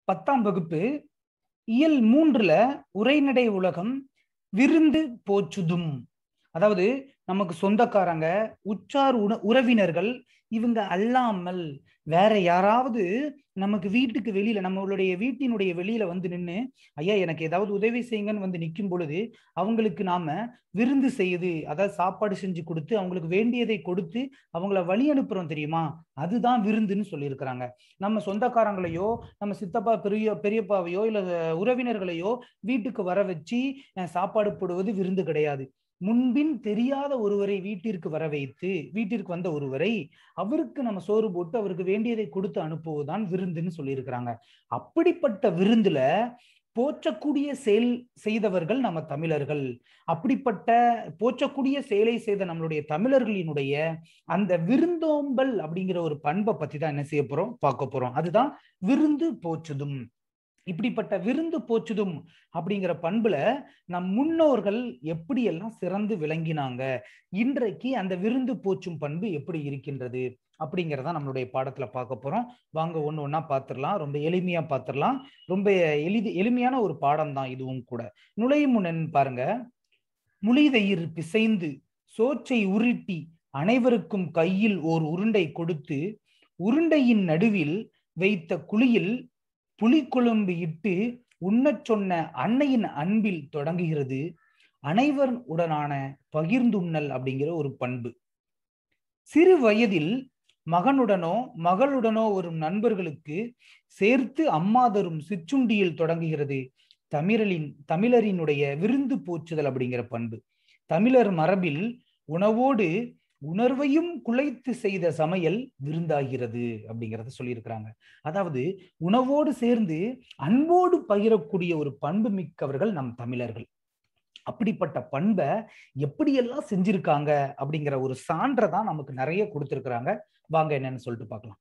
பத்தாம் வகுப்பு இயல் மூன்றுல உரைநடை உலகம் விருந்து போச்சுதும் அதாவது நமக்கு சொந்தக்காரங்க உற்றார் உண உறவினர்கள் இவங்க அல்லாமல் வேற யாராவது நமக்கு வீட்டுக்கு வெளியில நம்மளுடைய வீட்டினுடைய வெளியில வந்து நின்று ஐயா எனக்கு ஏதாவது உதவி செய்யுங்கன்னு வந்து நிற்கும் பொழுது அவங்களுக்கு நாம விருந்து செய்யுது அதாவது சாப்பாடு செஞ்சு கொடுத்து அவங்களுக்கு வேண்டியதை கொடுத்து அவங்கள வழி அனுப்புறோம் தெரியுமா அதுதான் விருந்துன்னு சொல்லியிருக்கிறாங்க நம்ம சொந்தக்காரங்களையோ நம்ம சித்தப்பா பெரிய பெரியப்பாவையோ இல்ல உறவினர்களையோ வீட்டுக்கு வர வச்சு சாப்பாடு போடுவது விருந்து கிடையாது முன்பின் தெரியாத ஒருவரை வீட்டிற்கு வர வைத்து வீட்டிற்கு வந்த ஒருவரை அவருக்கு நம்ம சோறு போட்டு அவருக்கு வேண்டியதை கொடுத்து அனுப்புவதுதான் விருந்துன்னு சொல்லியிருக்கிறாங்க அப்படிப்பட்ட விருந்துல போற்றக்கூடிய செயல் செய்தவர்கள் நம்ம தமிழர்கள் அப்படிப்பட்ட போற்றக்கூடிய செயலை செய்த நம்மளுடைய தமிழர்களினுடைய அந்த விருந்தோம்பல் அப்படிங்கிற ஒரு பண்பை பத்தி தான் என்ன செய்ய போறோம் பார்க்க போறோம் அதுதான் விருந்து போற்றுதும் இப்படிப்பட்ட விருந்து போச்சுதும் அப்படிங்கிற பண்புல நம் முன்னோர்கள் எப்படியெல்லாம் சிறந்து விளங்கினாங்க இன்றைக்கு அந்த விருந்து போச்சும் பண்பு எப்படி இருக்கின்றது அப்படிங்கிறத நம்மளுடைய பாடத்துல பார்க்க போறோம் வாங்க ஒன்று ஒன்றா பார்த்துடலாம் ரொம்ப எளிமையா பார்த்துடலாம் ரொம்ப எளிது எளிமையான ஒரு பாடம் தான் இதுவும் கூட நுழையும் முன்னன் பாருங்க முளிதயிர் பிசைந்து சோற்றை உருட்டி அனைவருக்கும் கையில் ஓர் உருண்டை கொடுத்து உருண்டையின் நடுவில் வைத்த குழியில் புலிக்குழம்பு இட்டு உண்ணச் சொன்ன அன்னையின் அன்பில் தொடங்குகிறது அனைவர் உடனான பகிர்ந்துண்ணல் அப்படிங்கிற ஒரு பண்பு சிறு வயதில் மகனுடனோ மகளுடனோ வரும் நண்பர்களுக்கு சேர்த்து அம்மா தரும் சிற்றுண்டியில் தொடங்குகிறது தமிழரின் தமிழரினுடைய விருந்து போச்சுதல் அப்படிங்கிற பண்பு தமிழர் மரபில் உணவோடு உணர்வையும் குலைத்து செய்த சமையல் விருந்தாகிறது அப்படிங்கிறத சொல்லியிருக்கிறாங்க அதாவது உணவோடு சேர்ந்து அன்போடு பகிரக்கூடிய ஒரு பண்பு மிக்கவர்கள் நம் தமிழர்கள் அப்படிப்பட்ட பண்பை எப்படியெல்லாம் செஞ்சிருக்காங்க அப்படிங்கிற ஒரு சான்றை தான் நமக்கு நிறைய கொடுத்துருக்குறாங்க வாங்க என்னன்னு சொல்லிட்டு பார்க்கலாம்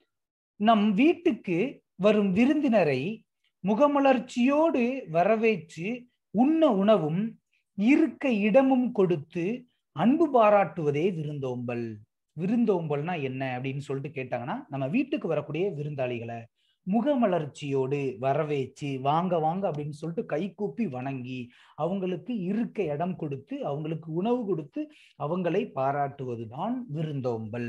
நம் வீட்டுக்கு வரும் விருந்தினரை முகமலர்ச்சியோடு வரவேற்று உண்ண உணவும் இருக்க இடமும் கொடுத்து அன்பு பாராட்டுவதே விருந்தோம்பல் விருந்தோம்பல்னா என்ன அப்படின்னு சொல்லிட்டு கேட்டாங்கன்னா நம்ம வீட்டுக்கு வரக்கூடிய விருந்தாளிகளை முகமலர்ச்சியோடு வரவேச்சு வாங்க வாங்க அப்படின்னு சொல்லிட்டு கை கூப்பி வணங்கி அவங்களுக்கு இருக்க இடம் கொடுத்து அவங்களுக்கு உணவு கொடுத்து அவங்களை பாராட்டுவதுதான் விருந்தோம்பல்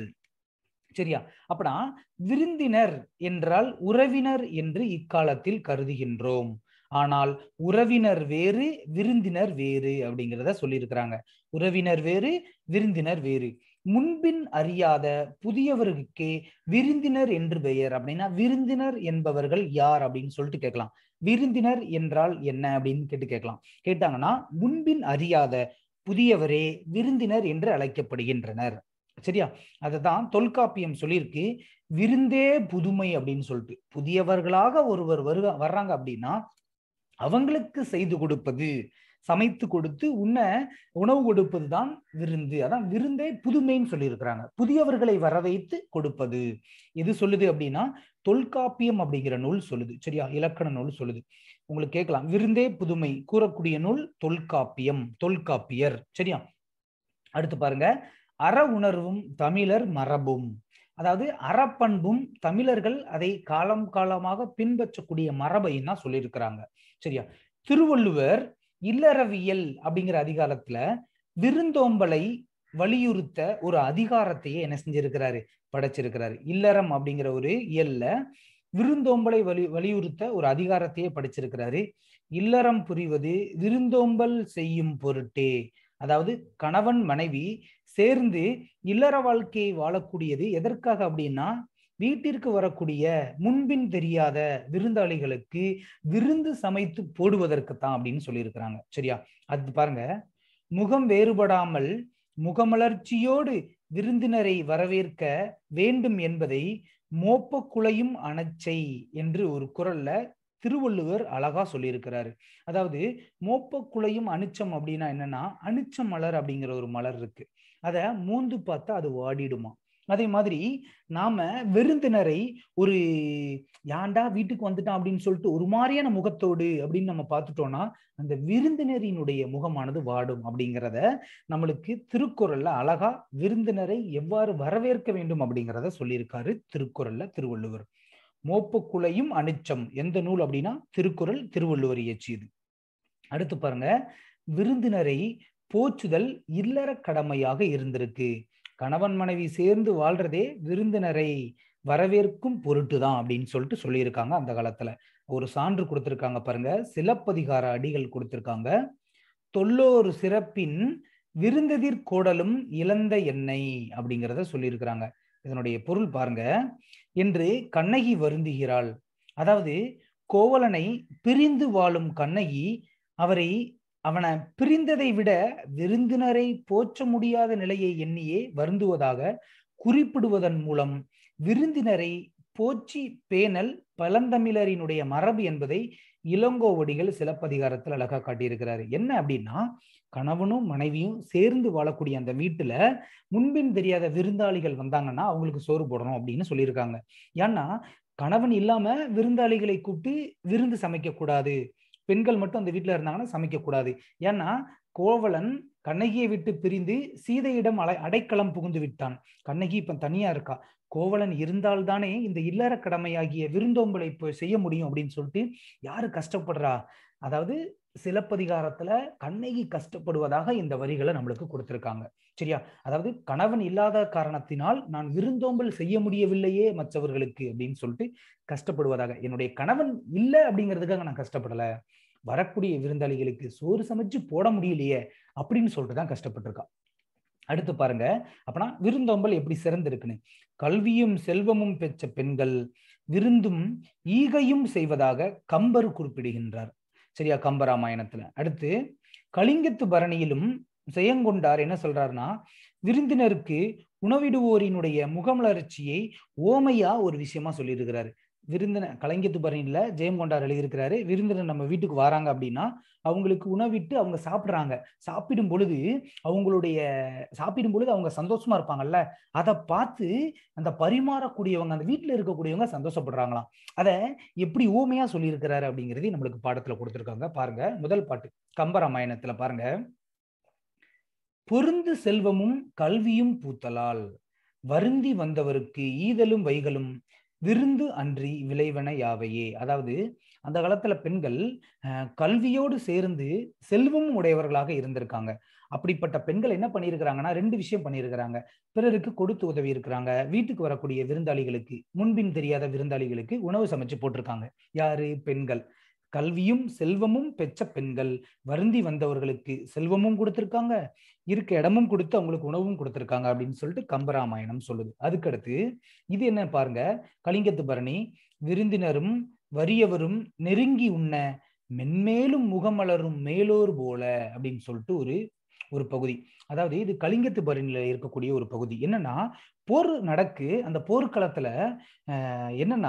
சரியா அப்படா விருந்தினர் என்றால் உறவினர் என்று இக்காலத்தில் கருதுகின்றோம் ஆனால் உறவினர் வேறு விருந்தினர் வேறு அப்படிங்கிறத சொல்லியிருக்கிறாங்க உறவினர் வேறு விருந்தினர் வேறு முன்பின் அறியாத புதியவர்களுக்கே விருந்தினர் என்று பெயர் அப்படின்னா விருந்தினர் என்பவர்கள் யார் அப்படின்னு சொல்லிட்டு கேட்கலாம் விருந்தினர் என்றால் என்ன அப்படின்னு கேட்டு கேட்கலாம் கேட்டாங்கன்னா முன்பின் அறியாத புதியவரே விருந்தினர் என்று அழைக்கப்படுகின்றனர் சரியா அதுதான் தொல்காப்பியம் சொல்லியிருக்கு விருந்தே புதுமை அப்படின்னு சொல்லிட்டு புதியவர்களாக ஒருவர் வருக வர்றாங்க அப்படின்னா அவங்களுக்கு செய்து கொடுப்பது சமைத்து கொடுத்து உண்ண உணவு கொடுப்பது தான் விருந்து அதான் விருந்தே புதுமைன்னு சொல்லியிருக்கிறாங்க புதியவர்களை வரவைத்து கொடுப்பது எது சொல்லுது அப்படின்னா தொல்காப்பியம் அப்படிங்கிற நூல் சொல்லுது சரியா இலக்கண நூல் சொல்லுது உங்களுக்கு கேட்கலாம் விருந்தே புதுமை கூறக்கூடிய நூல் தொல்காப்பியம் தொல்காப்பியர் சரியா அடுத்து பாருங்க அற உணர்வும் தமிழர் மரபும் அதாவது அறப்பண்பும் தமிழர்கள் அதை காலம் காலமாக பின்பற்றக்கூடிய மரபையும் தான் சொல்லியிருக்கிறாங்க சரியா திருவள்ளுவர் இல்லறவியல் அப்படிங்கிற அதிகாரத்துல விருந்தோம்பலை வலியுறுத்த ஒரு அதிகாரத்தையே என்ன செஞ்சிருக்கிறாரு படைச்சிருக்கிறாரு இல்லறம் அப்படிங்கிற ஒரு இயல்ல விருந்தோம்பலை வலி வலியுறுத்த ஒரு அதிகாரத்தையே படிச்சிருக்கிறாரு இல்லறம் புரிவது விருந்தோம்பல் செய்யும் பொருட்டே அதாவது கணவன் மனைவி சேர்ந்து இல்லற வாழ்க்கையை வாழக்கூடியது எதற்காக அப்படின்னா வீட்டிற்கு வரக்கூடிய முன்பின் தெரியாத விருந்தாளிகளுக்கு விருந்து சமைத்து போடுவதற்கு தான் அப்படின்னு சொல்லியிருக்கிறாங்க சரியா அது பாருங்க முகம் வேறுபடாமல் முகமலர்ச்சியோடு விருந்தினரை வரவேற்க வேண்டும் என்பதை மோப்ப குலையும் அனச்சை என்று ஒரு குரல்ல திருவள்ளுவர் அழகா சொல்லியிருக்கிறாரு அதாவது மோப்ப குலையும் அனிச்சம் அப்படின்னா என்னன்னா அனிச்ச மலர் அப்படிங்கிற ஒரு மலர் இருக்கு அத மூந்து பார்த்தா அது வாடிடுமா அதே மாதிரி நாம விருந்தினரை ஒரு யாண்டா வீட்டுக்கு வந்துட்டான் அப்படின்னு சொல்லிட்டு ஒரு மாதிரியான முகத்தோடு அப்படின்னு நம்ம பார்த்துட்டோம்னா அந்த விருந்தினரினுடைய முகமானது வாடும் அப்படிங்கிறத நம்மளுக்கு திருக்குறள்ல அழகா விருந்தினரை எவ்வாறு வரவேற்க வேண்டும் அப்படிங்கிறத சொல்லியிருக்காரு திருக்குறள்ல திருவள்ளுவர் மோப்பக்குலையும் அனிச்சம் எந்த நூல் அப்படின்னா திருக்குறள் திருவள்ளுவர் இயற்றியது அடுத்து பாருங்க விருந்தினரை போற்றுதல் இல்லற கடமையாக இருந்திருக்கு கணவன் மனைவி சேர்ந்து வாழ்றதே விருந்தினரை வரவேற்கும் பொருட்டு தான் அப்படின்னு சொல்லிட்டு சொல்லியிருக்காங்க அந்த காலத்துல ஒரு சான்று கொடுத்திருக்காங்க பாருங்க சிலப்பதிகார அடிகள் கொடுத்திருக்காங்க தொல்லோரு சிறப்பின் விருந்ததிர் கோடலும் இழந்த எண்ணெய் அப்படிங்கிறத சொல்லியிருக்கிறாங்க இதனுடைய பொருள் பாருங்க என்று கண்ணகி வருந்துகிறாள் அதாவது கோவலனை பிரிந்து வாழும் கண்ணகி அவரை அவனை பிரிந்ததை விட விருந்தினரை போற்ற முடியாத நிலையை எண்ணியே வருந்துவதாக குறிப்பிடுவதன் மூலம் விருந்தினரை போற்றி பேணல் பழந்தமிழரினுடைய மரபு என்பதை இளங்கோவடிகள் சிலப்பதிகாரத்தில் அழகா காட்டியிருக்கிறாரு என்ன அப்படின்னா கணவனும் மனைவியும் சேர்ந்து வாழக்கூடிய அந்த வீட்டுல முன்பின் தெரியாத விருந்தாளிகள் வந்தாங்கன்னா அவங்களுக்கு சோறு போடணும் அப்படின்னு சொல்லியிருக்காங்க ஏன்னா கணவன் இல்லாம விருந்தாளிகளை கூப்பிட்டு விருந்து சமைக்க கூடாது பெண்கள் மட்டும் அந்த வீட்டுல இருந்தாங்கன்னா சமைக்க கூடாது ஏன்னா கோவலன் கண்ணகியை விட்டு பிரிந்து சீதையிடம் அடை அடைக்கலம் புகுந்து விட்டான் கண்ணகி இப்ப தனியா இருக்கா கோவலன் இருந்தால்தானே இந்த இல்லற கடமையாகிய விருந்தோம்பலை இப்போ செய்ய முடியும் அப்படின்னு சொல்லிட்டு யாரு கஷ்டப்படுறா அதாவது சிலப்பதிகாரத்துல கண்ணகி கஷ்டப்படுவதாக இந்த வரிகளை நம்மளுக்கு கொடுத்திருக்காங்க சரியா அதாவது கணவன் இல்லாத காரணத்தினால் நான் விருந்தோம்பல் செய்ய முடியவில்லையே மற்றவர்களுக்கு அப்படின்னு சொல்லிட்டு கஷ்டப்படுவதாக என்னுடைய கணவன் இல்லை அப்படிங்கிறதுக்காக நான் கஷ்டப்படல வரக்கூடிய விருந்தாளிகளுக்கு சோறு சமைச்சு போட முடியலையே அப்படின்னு சொல்லிட்டு தான் கஷ்டப்பட்டிருக்கா அடுத்து பாருங்க அப்பனா விருந்தோம்பல் எப்படி சிறந்திருக்குன்னு கல்வியும் செல்வமும் பெற்ற பெண்கள் விருந்தும் ஈகையும் செய்வதாக கம்பர் குறிப்பிடுகின்றார் சரியா கம்பராமாயணத்துல அடுத்து கலிங்கத்து பரணியிலும் செயங்கொண்டார் என்ன சொல்றாருன்னா விருந்தினருக்கு உணவிடுவோரினுடைய முகமலர்ச்சியை ஓமையா ஒரு விஷயமா சொல்லியிருக்கிறாரு விருந்தின கலைஞத்து பரணியில ஜெயங்கொண்டார் எழுதியிருக்கிறாரு விருந்தினர் நம்ம வீட்டுக்கு வராங்க அப்படின்னா அவங்களுக்கு உணவிட்டு அவங்க சாப்பிடுறாங்க சாப்பிடும் பொழுது அவங்களுடைய சாப்பிடும் பொழுது அவங்க சந்தோஷமா இருப்பாங்கல்ல அதை பார்த்து அந்த பரிமாறக்கூடியவங்க அந்த வீட்டுல இருக்கக்கூடியவங்க சந்தோஷப்படுறாங்களாம் அத எப்படி ஊமையா சொல்லியிருக்கிறாரு அப்படிங்கிறதையும் நம்மளுக்கு பாடத்துல கொடுத்துருக்காங்க பாருங்க முதல் பாட்டு கம்பராமாயணத்துல பாருங்க பொருந்து செல்வமும் கல்வியும் பூத்தலால் வருந்தி வந்தவருக்கு ஈதலும் வைகளும் விருந்து அன்றி விளைவன யாவையே அதாவது அந்த காலத்துல பெண்கள் கல்வியோடு சேர்ந்து செல்வமும் உடையவர்களாக இருந்திருக்காங்க அப்படிப்பட்ட பெண்கள் என்ன பண்ணியிருக்கிறாங்கன்னா ரெண்டு விஷயம் பண்ணியிருக்கிறாங்க பிறருக்கு கொடுத்து உதவி இருக்கிறாங்க வீட்டுக்கு வரக்கூடிய விருந்தாளிகளுக்கு முன்பின் தெரியாத விருந்தாளிகளுக்கு உணவு சமைச்சு போட்டிருக்காங்க யாரு பெண்கள் கல்வியும் செல்வமும் பெற்ற பெண்கள் வருந்தி வந்தவர்களுக்கு செல்வமும் கொடுத்திருக்காங்க இருக்க இடமும் கொடுத்து அவங்களுக்கு உணவும் கொடுத்திருக்காங்க அப்படின்னு சொல்லிட்டு கம்பராமாயணம் சொல்லுது அதுக்கடுத்து இது என்ன பாருங்க கலிங்கத்து பரணி விருந்தினரும் வறியவரும் நெருங்கி உண்ண மென்மேலும் முகமலரும் மேலோர் போல அப்படின்னு சொல்லிட்டு ஒரு ஒரு பகுதி அதாவது இது கலிங்கத்து பரணியில இருக்கக்கூடிய ஒரு பகுதி என்னன்னா போர் நடக்கு அந்த போர்க்களத்துல என்னன்னா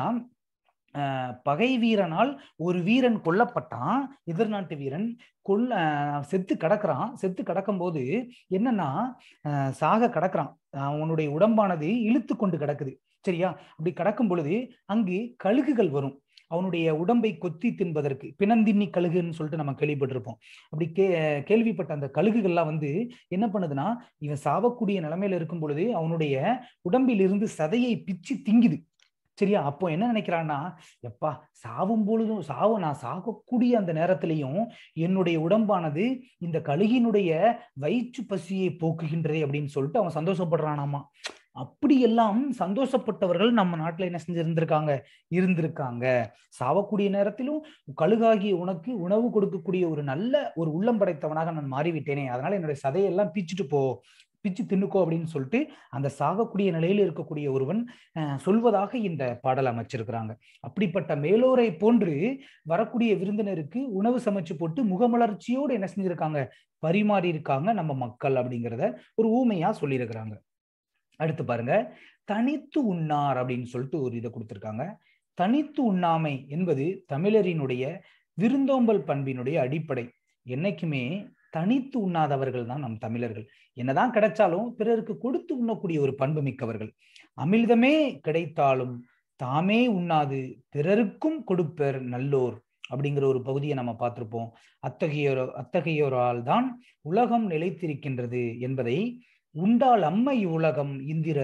பகை வீரனால் ஒரு வீரன் கொல்லப்பட்டான் எதிர்நாட்டு வீரன் கொல்ல செத்து கிடக்குறான் செத்து கிடக்கும் போது என்னன்னா சாக கிடக்குறான் அவனுடைய உடம்பானது இழுத்து கொண்டு கிடக்குது சரியா அப்படி கிடக்கும் பொழுது அங்கு கழுகுகள் வரும் அவனுடைய உடம்பை கொத்தி தின்பதற்கு பிணந்தின்னி கழுகுன்னு சொல்லிட்டு நம்ம கேள்விப்பட்டிருப்போம் அப்படி கே கேள்விப்பட்ட அந்த கழுகுகள்லாம் வந்து என்ன பண்ணுதுன்னா இவன் சாவக்கூடிய நிலைமையில இருக்கும் பொழுது அவனுடைய உடம்பில் இருந்து சதையை பிச்சு திங்குது சரியா அப்போ என்ன நினைக்கிறான்னா எப்பா சாவும் பொழுதும் சாவு நான் சாகக்கூடிய அந்த நேரத்திலையும் என்னுடைய உடம்பானது இந்த கழுகினுடைய வயிற்று பசியை போக்குகின்றதே அப்படின்னு சொல்லிட்டு அவன் சந்தோஷப்படுறானாமா அப்படியெல்லாம் சந்தோஷப்பட்டவர்கள் நம்ம நாட்டுல என்ன செஞ்சிருந்திருக்காங்க இருந்திருக்காங்க சாவக்கூடிய நேரத்திலும் கழுகாகிய உனக்கு உணவு கொடுக்கக்கூடிய ஒரு நல்ல ஒரு உள்ளம் படைத்தவனாக நான் மாறிவிட்டேனே அதனால என்னுடைய சதையெல்லாம் பிச்சுட்டு போ பிச்சு தின்னுக்கோ அப்படின்னு சொல்லிட்டு அந்த சாகக்கூடிய நிலையில் இருக்கக்கூடிய ஒருவன் சொல்வதாக இந்த பாடல் அமைச்சிருக்கிறாங்க அப்படிப்பட்ட மேலோரை போன்று வரக்கூடிய விருந்தினருக்கு உணவு சமைச்சு போட்டு முகமலர்ச்சியோடு என்ன செஞ்சிருக்காங்க பரிமாறி இருக்காங்க நம்ம மக்கள் அப்படிங்கிறத ஒரு ஊமையா சொல்லியிருக்கிறாங்க அடுத்து பாருங்க தனித்து உண்ணார் அப்படின்னு சொல்லிட்டு ஒரு இதை கொடுத்துருக்காங்க தனித்து உண்ணாமை என்பது தமிழரினுடைய விருந்தோம்பல் பண்பினுடைய அடிப்படை என்னைக்குமே தனித்து உண்ணாதவர்கள் தான் நம் தமிழர்கள் என்னதான் கிடைச்சாலும் பிறருக்கு கொடுத்து உண்ணக்கூடிய ஒரு பண்பு மிக்கவர்கள் அமிர்தமே கிடைத்தாலும் தாமே உண்ணாது பிறருக்கும் கொடுப்பர் நல்லோர் அப்படிங்கிற ஒரு பகுதியை நம்ம பார்த்திருப்போம் அத்தகையோர் அத்தகையோரால் தான் உலகம் நிலைத்திருக்கின்றது என்பதை உண்டால் அம்மை உலகம் இந்திரர்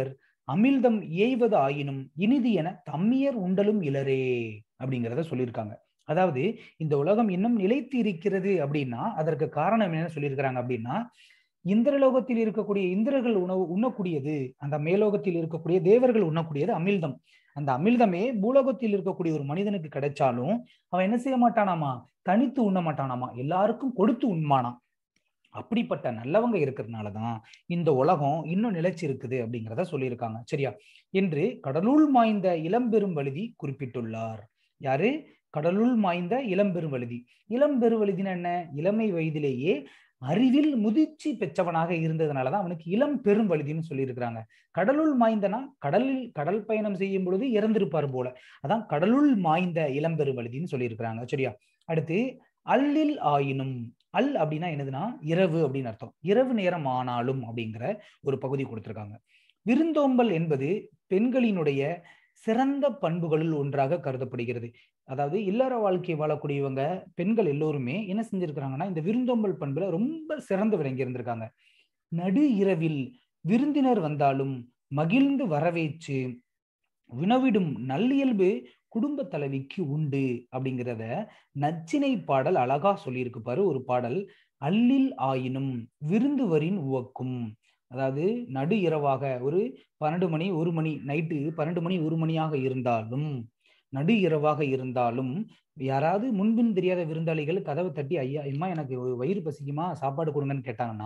அமிழ்தம் ஏய்வது ஆயினும் இனிது என தம்மியர் உண்டலும் இலரே அப்படிங்கிறத சொல்லியிருக்காங்க அதாவது இந்த உலகம் இன்னும் நிலைத்து இருக்கிறது அப்படின்னா அதற்கு காரணம் என்ன சொல்லியிருக்கிறாங்க அப்படின்னா இந்திரலோகத்தில் இருக்கக்கூடிய இந்திரர்கள் உணவு உண்ணக்கூடியது அந்த மேலோகத்தில் இருக்கக்கூடிய தேவர்கள் உண்ணக்கூடியது அமிழ்தம் அந்த அமிழ்தமே பூலோகத்தில் இருக்கக்கூடிய ஒரு மனிதனுக்கு கிடைச்சாலும் அவன் என்ன செய்ய மாட்டானாமா தனித்து உண்ண மாட்டானாமா எல்லாருக்கும் கொடுத்து உண்மானாம் அப்படிப்பட்ட நல்லவங்க இருக்கிறதுனாலதான் இந்த உலகம் இன்னும் நிலைச்சு இருக்குது அப்படிங்கிறத சொல்லியிருக்காங்க சரியா என்று கடலுள் மாய்ந்த இளம்பெரும் வழுதி குறிப்பிட்டுள்ளார் யாரு கடலுள் மாய்ந்த இளம்பெருவழுதி இளம்பெருவழுதினா என்ன இளமை வயதிலேயே அறிவில் முதிர்ச்சி பெற்றவனாக இருந்ததுனாலதான் அவனுக்கு இளம் பெரும் வழுதின்னு சொல்லியிருக்கிறாங்க கடலுள் மாய்ந்தனா கடலில் கடல் பயணம் செய்யும் பொழுது இறந்திருப்பார் போல அதான் கடலுள் மாய்ந்த இளம்பெரு வழுதின்னு சொல்லியிருக்கிறாங்க சரியா அடுத்து அல்லில் ஆயினும் அல் அப்படின்னா என்னதுன்னா இரவு அப்படின்னு அர்த்தம் இரவு நேரம் ஆனாலும் அப்படிங்கிற ஒரு பகுதி கொடுத்திருக்காங்க விருந்தோம்பல் என்பது பெண்களினுடைய சிறந்த பண்புகளில் ஒன்றாக கருதப்படுகிறது அதாவது இல்லற வாழ்க்கை வாழக்கூடியவங்க பெண்கள் எல்லோருமே என்ன செஞ்சிருக்கிறாங்கன்னா இந்த விருந்தோம்பல் பண்புல ரொம்ப சிறந்து விளங்கி இருந்திருக்காங்க நடு இரவில் விருந்தினர் வந்தாலும் மகிழ்ந்து வரவேற்று வினவிடும் நல்லியல்பு குடும்ப தலைவிக்கு உண்டு அப்படிங்கிறத நச்சினை பாடல் அழகா சொல்லியிருக்கு பாரு ஒரு பாடல் அல்லில் ஆயினும் விருந்துவரின் உவக்கும் அதாவது நடு இரவாக ஒரு பன்னெண்டு மணி ஒரு மணி நைட்டு பன்னெண்டு மணி ஒரு மணியாக இருந்தாலும் நடு இரவாக இருந்தாலும் யாராவது முன்பின் தெரியாத விருந்தாளிகள் கதவை தட்டி ஐயா அம்மா எனக்கு வயிறு பசிக்குமா சாப்பாடு கொடுங்கன்னு கேட்டாங்கன்னா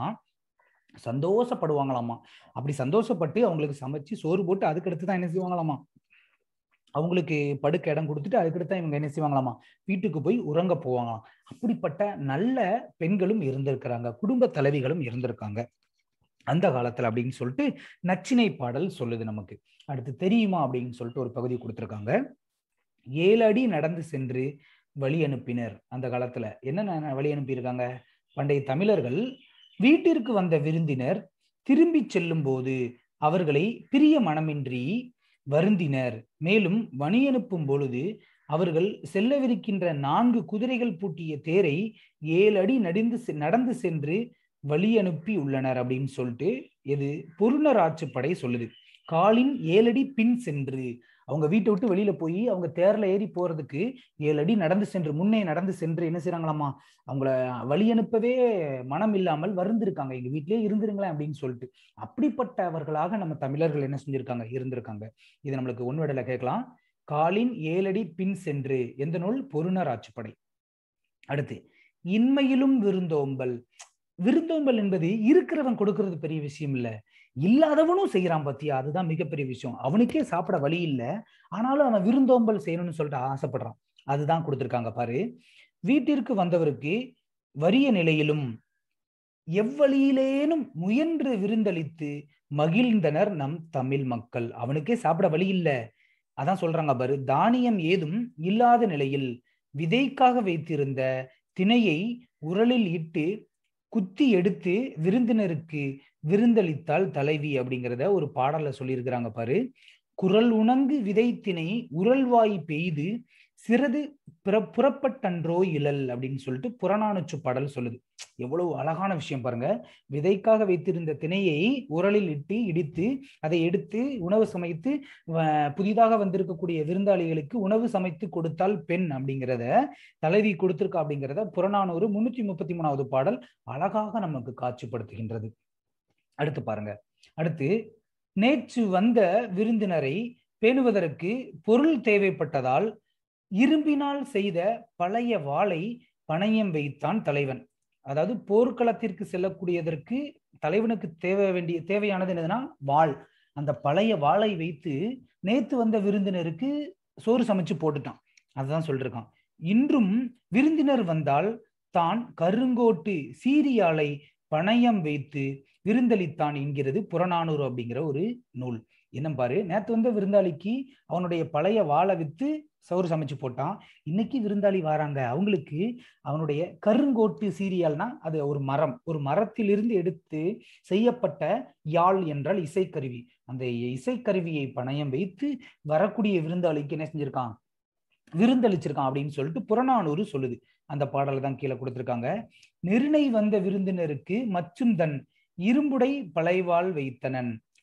சந்தோஷப்படுவாங்களாமா அப்படி சந்தோஷப்பட்டு அவங்களுக்கு சமைச்சு சோறு போட்டு அதுக்கடுத்து தான் என்ன செய்வாங்களாமா அவங்களுக்கு படுக்க இடம் கொடுத்துட்டு அதுக்கடுத்து தான் இவங்க என்ன செய்வாங்களாமா வீட்டுக்கு போய் உறங்க போவாங்களாம் அப்படிப்பட்ட நல்ல பெண்களும் இருந்திருக்கிறாங்க குடும்ப தலைவிகளும் இருந்திருக்காங்க அந்த காலத்துல அப்படின்னு சொல்லிட்டு நச்சினை பாடல் சொல்லுது நமக்கு அடுத்து தெரியுமா அப்படின்னு சொல்லிட்டு ஒரு பகுதி கொடுத்துருக்காங்க ஏழு அடி நடந்து சென்று வழி அனுப்பினர் அந்த காலத்துல என்ன வழி அனுப்பியிருக்காங்க பண்டைய தமிழர்கள் வீட்டிற்கு வந்த விருந்தினர் திரும்பி செல்லும் போது அவர்களை பிரிய மனமின்றி வருந்தினர் மேலும் வழி அனுப்பும் பொழுது அவர்கள் செல்லவிருக்கின்ற நான்கு குதிரைகள் பூட்டிய தேரை ஏழு அடி நடிந்து நடந்து சென்று வழி அனுப்பி உள்ளனர் அப்படின்னு சொல்லிட்டு இது பொருணர் ஆட்சிப்படை சொல்லுது காலின் ஏழடி பின் சென்று அவங்க வீட்டை விட்டு வெளியில போய் அவங்க தேர்ல ஏறி போறதுக்கு ஏழு அடி நடந்து சென்று முன்னே நடந்து சென்று என்ன செய்யறாங்களாமா அவங்கள வழி அனுப்பவே மனம் இல்லாமல் வருந்திருக்காங்க எங்க வீட்லயே இருந்துருங்களேன் அப்படின்னு சொல்லிட்டு அப்படிப்பட்டவர்களாக நம்ம தமிழர்கள் என்ன செஞ்சிருக்காங்க இருந்திருக்காங்க இது நம்மளுக்கு ஒன்வடல கேட்கலாம் காலின் ஏழடி பின் சென்று எந்த நூல் பொருணர் ஆட்சிப்படை அடுத்து இன்மையிலும் விருந்தோம்பல் விருந்தோம்பல் என்பது இருக்கிறவன் கொடுக்கறது பெரிய விஷயம் இல்ல இல்லாதவனும் செய்யறான் பத்தியா அதுதான் மிகப்பெரிய விஷயம் அவனுக்கே சாப்பிட வழி இல்லை ஆனாலும் அவன் விருந்தோம்பல் செய்யணும்னு சொல்லிட்டு ஆசைப்படுறான் அதுதான் கொடுத்திருக்காங்க பாரு வீட்டிற்கு வந்தவருக்கு வறிய நிலையிலும் எவ்வழியிலேனும் முயன்று விருந்தளித்து மகிழ்ந்தனர் நம் தமிழ் மக்கள் அவனுக்கே சாப்பிட வழி இல்லை அதான் சொல்றாங்க பாரு தானியம் ஏதும் இல்லாத நிலையில் விதைக்காக வைத்திருந்த திணையை உரலில் இட்டு குத்தி எடுத்து விருந்தினருக்கு விருந்தளித்தால் தலைவி அப்படிங்கிறத ஒரு பாடல்ல சொல்லியிருக்கிறாங்க பாரு குரல் உணங்கு விதைத்தினை உரல்வாய் பெய்து சிறிது பிற புறப்பட்டன்றோ இழல் அப்படின்னு சொல்லிட்டு புறநானூற்று பாடல் சொல்லுது எவ்வளவு அழகான விஷயம் பாருங்க விதைக்காக வைத்திருந்த திணையை உரலில் இட்டு இடித்து அதை எடுத்து உணவு சமைத்து புதிதாக வந்திருக்கக்கூடிய விருந்தாளிகளுக்கு உணவு சமைத்து கொடுத்தால் பெண் அப்படிங்கிறத தலைவி கொடுத்திருக்கா அப்படிங்கிறத புறநானூறு முன்னூத்தி முப்பத்தி மூணாவது பாடல் அழகாக நமக்கு காட்சிப்படுத்துகின்றது அடுத்து பாருங்க அடுத்து நேற்று வந்த விருந்தினரை பேணுவதற்கு பொருள் தேவைப்பட்டதால் இரும்பினால் செய்த பழைய வாளை பணயம் வைத்தான் தலைவன் அதாவது போர்க்களத்திற்கு செல்லக்கூடியதற்கு தலைவனுக்கு தேவை வேண்டிய தேவையானது என்னதுன்னா வாள் அந்த பழைய வாளை வைத்து நேத்து வந்த விருந்தினருக்கு சோறு சமைச்சு போட்டுட்டான் அதுதான் சொல்லிருக்கான் இன்றும் விருந்தினர் வந்தால் தான் கருங்கோட்டு சீரியாலை பணயம் வைத்து விருந்தளித்தான் என்கிறது புறநானூறு அப்படிங்கிற ஒரு நூல் என்ன பாரு நேத்து வந்த விருந்தாளிக்கு அவனுடைய பழைய வாழை வித்து சோறு சமைச்சு போட்டான் இன்னைக்கு விருந்தாளி வராங்க அவங்களுக்கு அவனுடைய கருங்கோட்டு சீரியல்னா அது ஒரு மரம் ஒரு மரத்திலிருந்து எடுத்து செய்யப்பட்ட யாழ் என்றால் இசைக்கருவி அந்த இசைக்கருவியை பணயம் வைத்து வரக்கூடிய விருந்தாளிக்கு என்ன செஞ்சிருக்கான் விருந்தளிச்சிருக்கான் அப்படின்னு சொல்லிட்டு புறநானூறு சொல்லுது அந்த பாடலை தான் கீழே கொடுத்திருக்காங்க நெருணை வந்த விருந்தினருக்கு மற்றும் தன் இரும்புடை பழைவாள் வைத்தனன்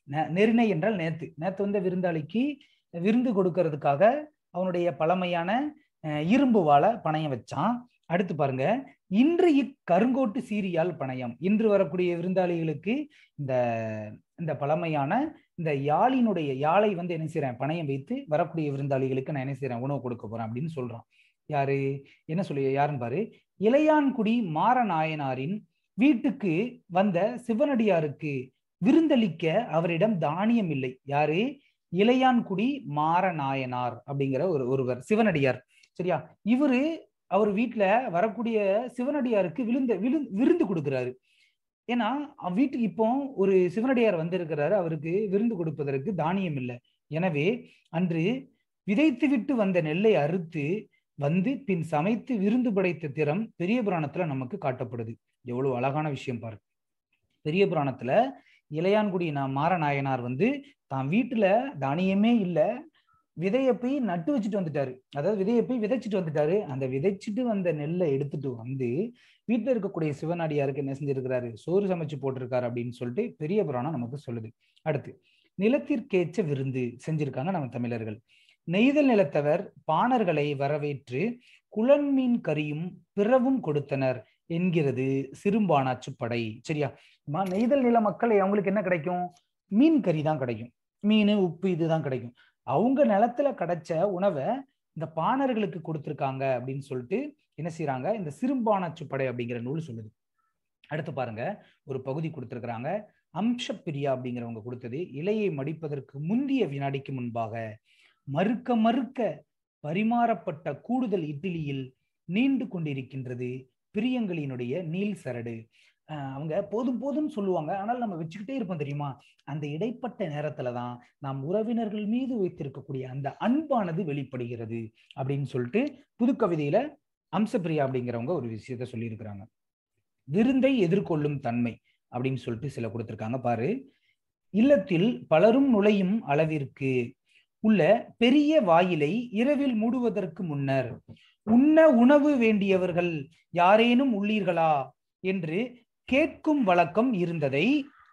நெ- நெருணை என்றால் நேத்து நேத்து வந்த விருந்தாளிக்கு விருந்து கொடுக்கறதுக்காக அவனுடைய பழமையான அஹ், இரும்பு வாழை பணயம் வச்சான் அடுத்து பாருங்க இன்று இக்கருங்கோட்டு சீரியால் பணயம் இன்று வரக்கூடிய விருந்தாளிகளுக்கு இந்த இந்த பழமையான இந்த யாழினுடைய யாழை வந்து என்ன செய்றேன் பணயம் வைத்து வரக்கூடிய விருந்தாளிகளுக்கு நான் என்ன செய்றேன் உணவு கொடுக்க போறேன் அப்படின்னு சொல்றான் யாரு என்ன சொல்லி யாருன்னு பாரு இளையான்குடி மாரநாயனாரின் வீட்டுக்கு வந்த சிவனடியாருக்கு விருந்தளிக்க அவரிடம் தானியம் இல்லை யாரு இளையான்குடி மாரநாயனார் அப்படிங்கிற ஒரு ஒருவர் சிவனடியார் சரியா இவரு அவர் வீட்டுல வரக்கூடிய சிவனடியாருக்கு விழுந்த விழு விருந்து கொடுக்கிறாரு ஏன்னா அவ வீட்டுக்கு இப்போ ஒரு சிவனடியார் வந்திருக்கிறாரு அவருக்கு விருந்து கொடுப்பதற்கு தானியம் இல்லை எனவே அன்று விதைத்து விட்டு வந்த நெல்லை அறுத்து வந்து பின் சமைத்து விருந்து படைத்த திறம் பெரிய புராணத்துல நமக்கு காட்டப்படுது எவ்வளவு அழகான விஷயம் பாரு பெரிய புராணத்துல இளையான்குடி நான் மாரநாயனார் வந்து தான் வீட்டுல தானியமே இல்ல விதைய போய் நட்டு வச்சுட்டு வந்துட்டாரு அதாவது விதைய போய் விதைச்சிட்டு வந்துட்டாரு அந்த விதைச்சிட்டு வந்த நெல்லை எடுத்துட்டு வந்து வீட்டுல இருக்கக்கூடிய சிவனடியாருக்கு என்ன செஞ்சிருக்கிறாரு சோறு சமைச்சு போட்டிருக்காரு அப்படின்னு சொல்லிட்டு பெரிய புராணம் நமக்கு சொல்லுது அடுத்து நிலத்திற்கேற்ற விருந்து செஞ்சிருக்காங்க நம்ம தமிழர்கள் நெய்தல் நிலத்தவர் பாணர்களை வரவேற்று குளன்மீன் கறியும் பிறவும் கொடுத்தனர் என்கிறது சிறுபானாச்சு படை சரியா அம்மா, நெய்தல் நில மக்கள் அவங்களுக்கு என்ன கிடைக்கும் மீன் கறி தான் கிடைக்கும் மீன் உப்பு இதுதான் கிடைக்கும் அவங்க நிலத்துல கிடைச்ச உணவை இந்த பாணர்களுக்கு கொடுத்திருக்காங்க அப்படின்னு சொல்லிட்டு என்ன செய்றாங்க இந்த சிறுபானாச்சு படை அப்படிங்கிற நூல் சொல்லுது அடுத்து பாருங்க ஒரு பகுதி கொடுத்திருக்கிறாங்க அம்சப்பிரியா அப்படிங்கிறவங்க கொடுத்தது இலையை மடிப்பதற்கு முந்திய வினாடிக்கு முன்பாக மறுக்க மறுக்க பரிமாறப்பட்ட கூடுதல் இட்லியில் நீண்டு கொண்டிருக்கின்றது பிரியங்களினுடைய நீல் சரடு அஹ் அவங்க போதும் போதும் சொல்லுவாங்க ஆனால் நம்ம வச்சுக்கிட்டே இருப்போம் தெரியுமா அந்த இடைப்பட்ட நேரத்துல தான் நாம் உறவினர்கள் மீது வைத்திருக்கக்கூடிய அந்த அன்பானது வெளிப்படுகிறது அப்படின்னு சொல்லிட்டு புதுக்கவிதையில அம்சப்பிரியா அப்படிங்கிறவங்க ஒரு விஷயத்த சொல்லியிருக்கிறாங்க விருந்தை எதிர்கொள்ளும் தன்மை அப்படின்னு சொல்லிட்டு சில கொடுத்திருக்காங்க பாரு இல்லத்தில் பலரும் நுழையும் அளவிற்கு உள்ள பெரிய வாயிலை இரவில் மூடுவதற்கு முன்னர் உண்ண உணவு வேண்டியவர்கள் யாரேனும் உள்ளீர்களா என்று கேட்கும் வழக்கம் இருந்ததை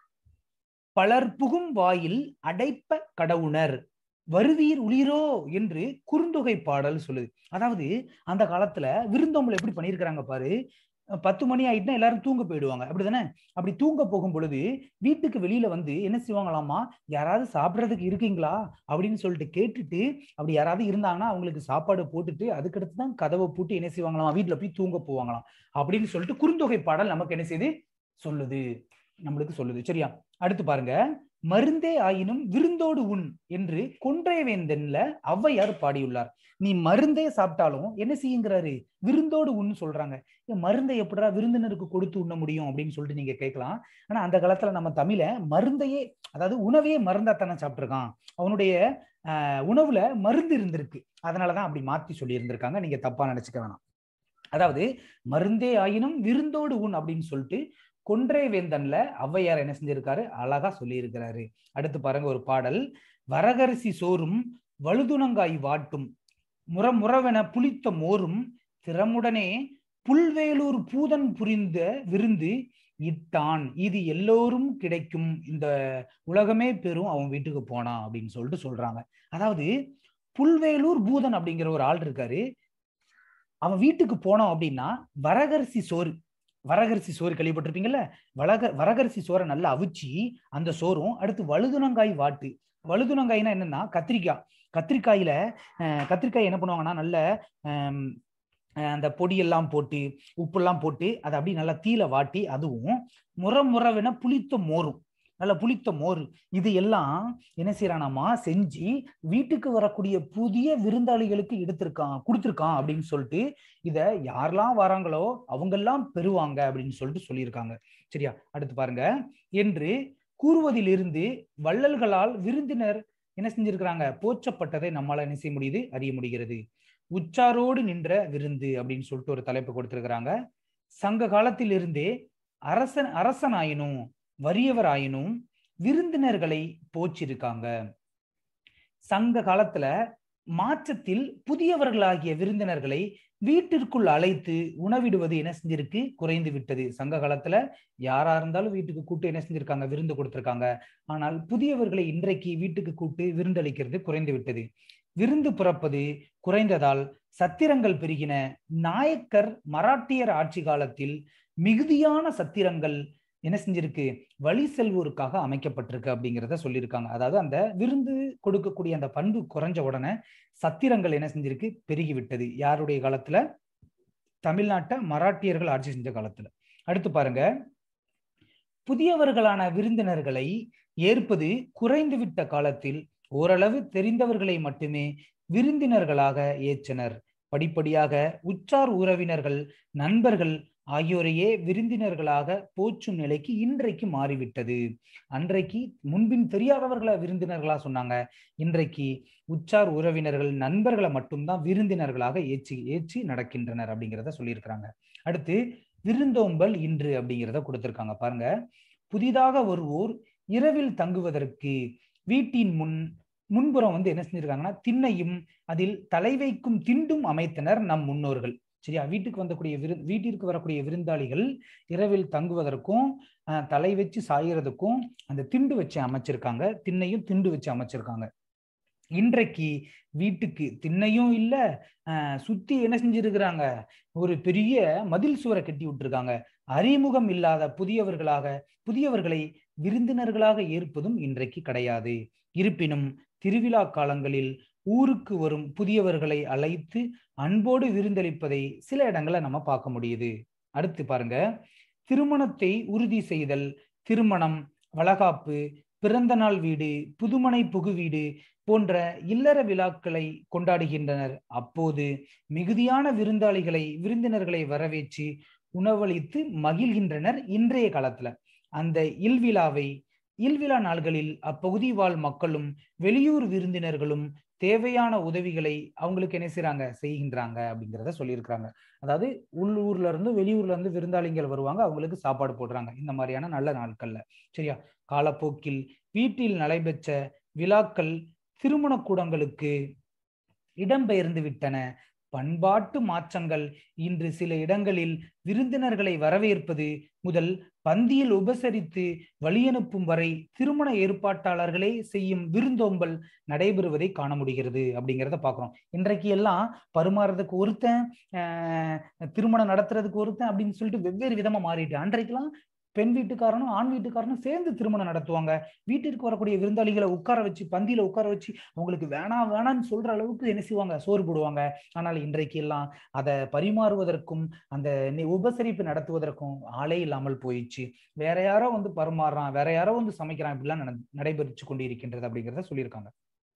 பலர் புகும் வாயில் அடைப்ப கடவுணர் வருவீர் உளிரோ என்று குறுந்தொகை பாடல் சொல்லுது அதாவது அந்த காலத்துல விருந்தோம்பல் எப்படி பண்ணியிருக்கிறாங்க பாரு பத்து மணி ஆயிட்டுனா எல்லாரும் தூங்க போயிடுவாங்க அப்படிதானே அப்படி தூங்க போகும் பொழுது வீட்டுக்கு வெளியில வந்து என்ன செய்வாங்களாமா யாராவது சாப்பிட்றதுக்கு இருக்கீங்களா அப்படின்னு சொல்லிட்டு கேட்டுட்டு அப்படி யாராவது இருந்தாங்கன்னா அவங்களுக்கு சாப்பாடு போட்டுட்டு அதுக்கடுத்து தான் கதவை பூட்டி என்ன செய்வாங்களாம் வீட்டுல போய் தூங்க போவாங்களாம் அப்படின்னு சொல்லிட்டு குறுந்தொகை பாடல் நமக்கு என்ன செய்யுது சொல்லுது நம்மளுக்கு சொல்லுது சரியா அடுத்து பாருங்க மருந்தே ஆயினும் விருந்தோடு உண் என்று கொன்றைவேந்தன்ல ஔவையார் பாடியுள்ளார் நீ மருந்தே சாப்பிட்டாலும் என்ன செய்யுங்கிறாரு விருந்தோடு உண்ணு சொல்றாங்க ஏன் மருந்தை எப்படிடா விருந்தினருக்கு கொடுத்து உண்ண முடியும் அப்படின்னு சொல்லிட்டு நீங்க கேட்கலாம் ஆனா அந்த காலத்துல நம்ம தமிழ மருந்தையே அதாவது உணவையே மருந்தாத்தானே சாப்பிட்டிருக்கான் அவனுடைய ஆஹ் உணவுல மருந்து இருந்திருக்கு அதனாலதான் அப்படி மாத்தி சொல்லி இருந்திருக்காங்க நீங்க தப்பா நினைச்சுக்க வேணாம் அதாவது மருந்தே ஆயினும் விருந்தோடு உண் அப்படின்னு சொல்லிட்டு கொன்றை வேந்தன்ல ஔவையார் என்ன செஞ்சிருக்காரு அழகா சொல்லி இருக்கிறாரு அடுத்து பாருங்க ஒரு பாடல் வரகரிசி சோறும் வழுதுணங்காய் வாட்டும் முறமுறவென புளித்த மோரும் திறமுடனே புல்வேலூர் பூதன் புரிந்த விருந்து இட்டான் இது எல்லோரும் கிடைக்கும் இந்த உலகமே பெரும் அவன் வீட்டுக்கு போனான் அப்படின்னு சொல்லிட்டு சொல்றாங்க அதாவது புல்வேலூர் பூதன் அப்படிங்கிற ஒரு ஆள் இருக்காரு அவன் வீட்டுக்கு போனோம் அப்படின்னா வரகரிசி சோறு வரகரிசி சோறு கேள்விப்பட்டிருப்பீங்கல்ல வளக வரகரிசி சோறை நல்லா அவிச்சு அந்த சோறும் அடுத்து வழுதுணங்காய் வாட்டு வழுதுணங்காய்னா என்னன்னா கத்திரிக்காய் கத்திரிக்காயில அஹ், கத்திரிக்காய் என்ன பண்ணுவாங்கன்னா நல்ல ஹம், அஹ், அந்த பொடியெல்லாம் போட்டு உப்பெல்லாம் போட்டு அதை அப்படியே நல்லா தீல வாட்டி அதுவும் முற முறவென புளித்த மோரும் நல்ல புளித்த மோர் இது எல்லாம் என்ன செய்யறானாமா செஞ்சு வீட்டுக்கு வரக்கூடிய புதிய விருந்தாளிகளுக்கு எடுத்திருக்கான் கொடுத்திருக்கான் அப்படின்னு சொல்லிட்டு இத யாரெல்லாம் வராங்களோ அவங்கெல்லாம் பெறுவாங்க அப்படின்னு சொல்லிட்டு சொல்லியிருக்காங்க சரியா அடுத்து பாருங்க என்று கூறுவதிலிருந்து வள்ளல்களால் விருந்தினர் என்ன செஞ்சிருக்கிறாங்க போற்றப்பட்டதை நம்மால என்ன செய்ய முடியுது அறிய முடிகிறது உச்சாரோடு நின்ற விருந்து அப்படின்னு சொல்லிட்டு ஒரு தலைப்பு கொடுத்திருக்கிறாங்க சங்க காலத்திலிருந்தே அரசன் அரசனாயினும் வறியவராயினும் விருந்தினர்களை போச்சிருக்காங்க சங்க காலத்துல மாற்றத்தில் புதியவர்களாகிய விருந்தினர்களை வீட்டிற்குள் அழைத்து உணவிடுவது என்ன செஞ்சிருக்கு குறைந்து விட்டது சங்க காலத்துல யாரா இருந்தாலும் வீட்டுக்கு கூட்டு என்ன செஞ்சிருக்காங்க விருந்து கொடுத்திருக்காங்க ஆனால் புதியவர்களை இன்றைக்கு வீட்டுக்கு கூட்டு விருந்தளிக்கிறது குறைந்து விட்டது விருந்து புறப்பது குறைந்ததால் சத்திரங்கள் பெருகின நாயக்கர் மராட்டியர் ஆட்சி காலத்தில் மிகுதியான சத்திரங்கள் என்ன செஞ்சிருக்கு வழி செல்வோருக்காக அமைக்கப்பட்டிருக்கு அப்படிங்கிறத சொல்லியிருக்காங்க அதாவது அந்த விருந்து கொடுக்கக்கூடிய அந்த பண்பு குறைஞ்ச உடனே சத்திரங்கள் என்ன செஞ்சிருக்கு பெருகி விட்டது யாருடைய காலத்துல தமிழ்நாட்டை மராட்டியர்கள் ஆட்சி செஞ்ச காலத்துல அடுத்து பாருங்க புதியவர்களான விருந்தினர்களை ஏற்பது குறைந்துவிட்ட காலத்தில் ஓரளவு தெரிந்தவர்களை மட்டுமே விருந்தினர்களாக ஏற்றனர் படிப்படியாக உற்றார் உறவினர்கள் நண்பர்கள் ஆகியோரையே விருந்தினர்களாக போற்றும் நிலைக்கு இன்றைக்கு மாறிவிட்டது அன்றைக்கு முன்பின் தெரியாதவர்களை விருந்தினர்களா சொன்னாங்க இன்றைக்கு உற்றார் உறவினர்கள் நண்பர்களை மட்டும்தான் விருந்தினர்களாக ஏற்றி ஏற்றி நடக்கின்றனர் அப்படிங்கிறத சொல்லியிருக்கிறாங்க அடுத்து விருந்தோம்பல் இன்று அப்படிங்கிறத கொடுத்திருக்காங்க பாருங்க புதிதாக வருவோர் இரவில் தங்குவதற்கு வீட்டின் முன் முன்புறம் வந்து என்ன செஞ்சிருக்காங்கன்னா திண்ணையும் அதில் தலை வைக்கும் திண்டும் அமைத்தனர் நம் முன்னோர்கள் சரியா வீட்டுக்கு வந்தக்கூடிய விரு வீட்டிற்கு வரக்கூடிய விருந்தாளிகள் இரவில் தங்குவதற்கும் தலை வச்சு சாயறதுக்கும் அந்த திண்டு வச்சு அமைச்சிருக்காங்க திண்ணையும் திண்டு வச்சு அமைச்சிருக்காங்க இன்றைக்கு வீட்டுக்கு திண்ணையும் இல்ல சுத்தி என்ன செஞ்சிருக்கிறாங்க ஒரு பெரிய மதில் சுவரை கட்டி விட்டுருக்காங்க அறிமுகம் இல்லாத புதியவர்களாக புதியவர்களை விருந்தினர்களாக ஏற்பதும் இன்றைக்கு கிடையாது இருப்பினும் திருவிழா காலங்களில் ஊருக்கு வரும் புதியவர்களை அழைத்து அன்போடு விருந்தளிப்பதை சில இடங்களை நம்ம பார்க்க முடியுது அடுத்து பாருங்க திருமணத்தை உறுதி செய்தல் திருமணம் வளகாப்பு பிறந்த நாள் வீடு புதுமனை புகு வீடு போன்ற இல்லற விழாக்களை கொண்டாடுகின்றனர் அப்போது மிகுதியான விருந்தாளிகளை விருந்தினர்களை வரவேற்று உணவளித்து மகிழ்கின்றனர் இன்றைய காலத்துல அந்த இல்விழாவை இல்விழா நாள்களில் அப்பகுதி வாழ் மக்களும் வெளியூர் விருந்தினர்களும் தேவையான உதவிகளை அவங்களுக்கு என்ன செய்யறாங்க செய்கின்றாங்க அப்படிங்கிறத சொல்லியிருக்கிறாங்க அதாவது உள்ளூர்ல இருந்து வெளியூர்ல இருந்து விருந்தாளிகள் வருவாங்க அவங்களுக்கு சாப்பாடு போடுறாங்க இந்த மாதிரியான நல்ல நாட்கள்ல சரியா காலப்போக்கில் வீட்டில் நடைபெற்ற விழாக்கள் திருமண கூடங்களுக்கு இடம்பெயர்ந்து விட்டன பண்பாட்டு மாற்றங்கள் இன்று சில இடங்களில் விருந்தினர்களை வரவேற்பது முதல் பந்தியில் உபசரித்து வழியனுப்பும் வரை திருமண ஏற்பாட்டாளர்களே செய்யும் விருந்தோம்பல் நடைபெறுவதை காண முடிகிறது அப்படிங்கிறத பாக்குறோம் இன்றைக்கு எல்லாம் பருமாறதுக்கு ஒருத்தன் திருமணம் நடத்துறதுக்கு ஒருத்தன் அப்படின்னு சொல்லிட்டு வெவ்வேறு விதமா மாறிட்டு அன்றைக்கெல்லாம் பெண் வீட்டுக்காரனும் ஆண் வீட்டுக்காரனும் சேர்ந்து திருமணம் நடத்துவாங்க வீட்டிற்கு வரக்கூடிய விருந்தாளிகளை உட்கார வச்சு பந்தியில உட்கார வச்சு அவங்களுக்கு வேணாம் வேணாம்னு சொல்ற அளவுக்கு என்ன செய்வாங்க சோறு போடுவாங்க ஆனால் இன்றைக்கு எல்லாம் அதை பரிமாறுவதற்கும் அந்த உபசரிப்பு நடத்துவதற்கும் ஆளே இல்லாமல் போயிடுச்சு வேற யாரோ வந்து பரிமாறுறான் வேற யாரோ வந்து சமைக்கிறான் இப்படிலாம் நடைபெற்று கொண்டு இருக்கின்றது அப்படிங்கிறத சொல்லியிருக்காங்க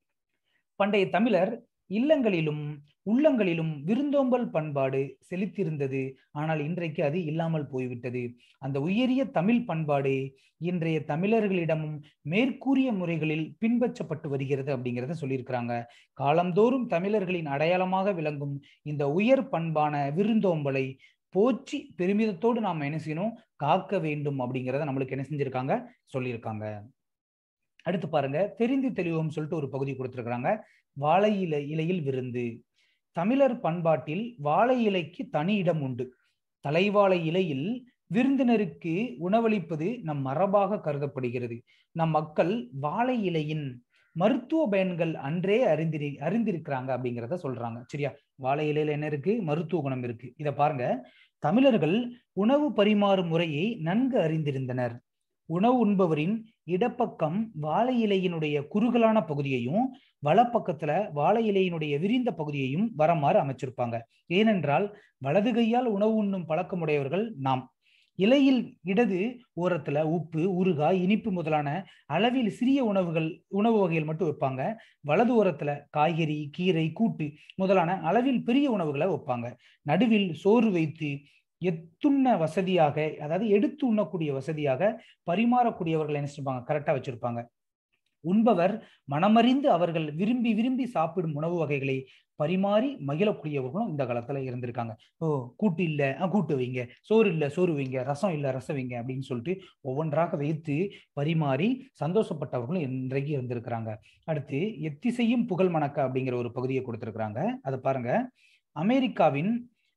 பண்டைய தமிழர் இல்லங்களிலும் உள்ளங்களிலும் விருந்தோம்பல் பண்பாடு செலுத்தியிருந்தது ஆனால் இன்றைக்கு அது இல்லாமல் போய்விட்டது அந்த உயரிய தமிழ் பண்பாடு இன்றைய தமிழர்களிடமும் மேற்கூறிய முறைகளில் பின்பற்றப்பட்டு வருகிறது அப்படிங்கிறத சொல்லியிருக்கிறாங்க காலந்தோறும் தமிழர்களின் அடையாளமாக விளங்கும் இந்த உயர் பண்பான விருந்தோம்பலை போற்றி பெருமிதத்தோடு நாம் என்ன செய்யணும் காக்க வேண்டும் அப்படிங்கிறத நம்மளுக்கு என்ன செஞ்சிருக்காங்க சொல்லியிருக்காங்க அடுத்து பாருங்க தெரிந்து தெளிவோம் சொல்லிட்டு ஒரு பகுதி கொடுத்துருக்காங்க வாழை இலை இலையில் விருந்து தமிழர் பண்பாட்டில் வாழை இலைக்கு தனி இடம் உண்டு தலைவாழை இலையில் விருந்தினருக்கு உணவளிப்பது நம் மரபாக கருதப்படுகிறது நம் மக்கள் வாழை இலையின் மருத்துவ பயன்கள் அன்றே அறிந்திரி அறிந்திருக்கிறாங்க அப்படிங்கிறத சொல்றாங்க சரியா வாழை இலையில என்ன இருக்கு மருத்துவ குணம் இருக்கு இத பாருங்க தமிழர்கள் உணவு பரிமாறும் முறையை நன்கு அறிந்திருந்தனர் உணவு உண்பவரின் இடப்பக்கம் வாழை இலையினுடைய குறுகலான பகுதியையும் வலப்பக்கத்துல வாழை இலையினுடைய விரிந்த பகுதியையும் வரமாறு அமைச்சிருப்பாங்க ஏனென்றால் வலது கையால் உணவு உண்ணும் பழக்கமுடையவர்கள் நாம் இலையில் இடது ஓரத்துல உப்பு ஊறுகாய் இனிப்பு முதலான அளவில் சிறிய உணவுகள் உணவு வகைகள் மட்டும் வைப்பாங்க வலது ஓரத்துல காய்கறி கீரை கூட்டு முதலான அளவில் பெரிய உணவுகளை வைப்பாங்க நடுவில் சோறு வைத்து எத்துண்ண வசதியாக அதாவது எடுத்து உண்ணக்கூடிய வசதியாக பரிமாறக்கூடியவர்கள் என்ன செஞ்சுப்பாங்க கரெக்டா வச்சிருப்பாங்க உண்பவர் மனமறிந்து அவர்கள் விரும்பி விரும்பி சாப்பிடும் உணவு வகைகளை பரிமாறி மகிழக்கூடியவர்களும் இந்த காலத்துல இருந்திருக்காங்க ஓ கூட்டு இல்ல கூட்டு வைங்க சோறு இல்ல சோறு வைங்க ரசம் இல்ல ரசம் வைங்க அப்படின்னு சொல்லிட்டு ஒவ்வொன்றாக வைத்து பரிமாறி சந்தோஷப்பட்டவர்களும் இன்றைக்கு இருந்திருக்கிறாங்க அடுத்து எத்திசையும் புகழ் மணக்க அப்படிங்கிற ஒரு பகுதியை கொடுத்திருக்கிறாங்க அதை பாருங்க அமெரிக்காவின்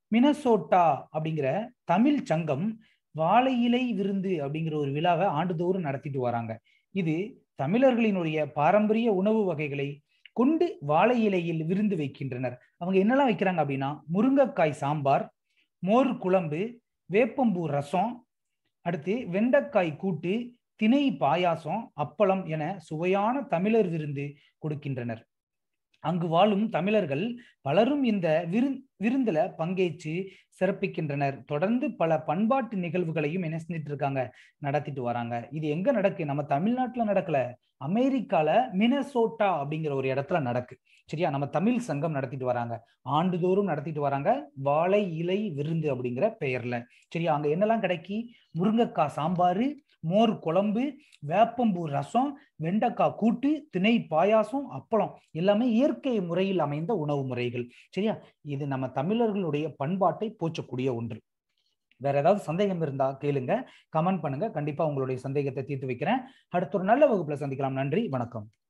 மினசோட்டா அப்படிங்கிற தமிழ் சங்கம் வாழை இலை விருந்து அப்படிங்கிற ஒரு விழாவை ஆண்டுதோறும் நடத்திட்டு வராங்க இது தமிழர்களினுடைய பாரம்பரிய உணவு வகைகளை கொண்டு வாழை இலையில் விருந்து வைக்கின்றனர் அவங்க என்னெல்லாம் வைக்கிறாங்க அப்படின்னா முருங்கைக்காய் சாம்பார் மோர் குழம்பு வேப்பம்பூ ரசம் அடுத்து வெண்டைக்காய் கூட்டு திணை பாயாசம் அப்பளம் என சுவையான தமிழர் விருந்து கொடுக்கின்றனர் அங்கு வாழும் தமிழர்கள் பலரும் இந்த விரு விருந்துல பங்கேற்று சிறப்பிக்கின்றனர் தொடர்ந்து பல பண்பாட்டு நிகழ்வுகளையும் என்ன செஞ்சுட்டு இருக்காங்க நடத்திட்டு வராங்க இது எங்க நடக்கு நம்ம தமிழ்நாட்டுல நடக்கல அமெரிக்கால மினசோட்டா அப்படிங்கிற ஒரு இடத்துல நடக்கு சரியா நம்ம தமிழ் சங்கம் நடத்திட்டு வராங்க ஆண்டுதோறும் நடத்திட்டு வராங்க வாழை இலை விருந்து அப்படிங்கிற பெயர்ல சரியா அங்க என்னெல்லாம் கிடைக்கி முருங்கைக்காய் சாம்பாரு மோர் குழம்பு வேப்பம்பூ ரசம் வெண்டைக்காய் கூட்டு திணை பாயாசம் அப்பளம் எல்லாமே இயற்கை முறையில் அமைந்த உணவு முறைகள் சரியா இது நம்ம தமிழர்களுடைய பண்பாட்டை போற்றக்கூடிய ஒன்று வேற ஏதாவது சந்தேகம் இருந்தா கேளுங்க கமெண்ட் பண்ணுங்க கண்டிப்பா உங்களுடைய சந்தேகத்தை தீர்த்து வைக்கிறேன் அடுத்த ஒரு நல்ல வகுப்புல சந்திக்கலாம் நன்றி வணக்கம்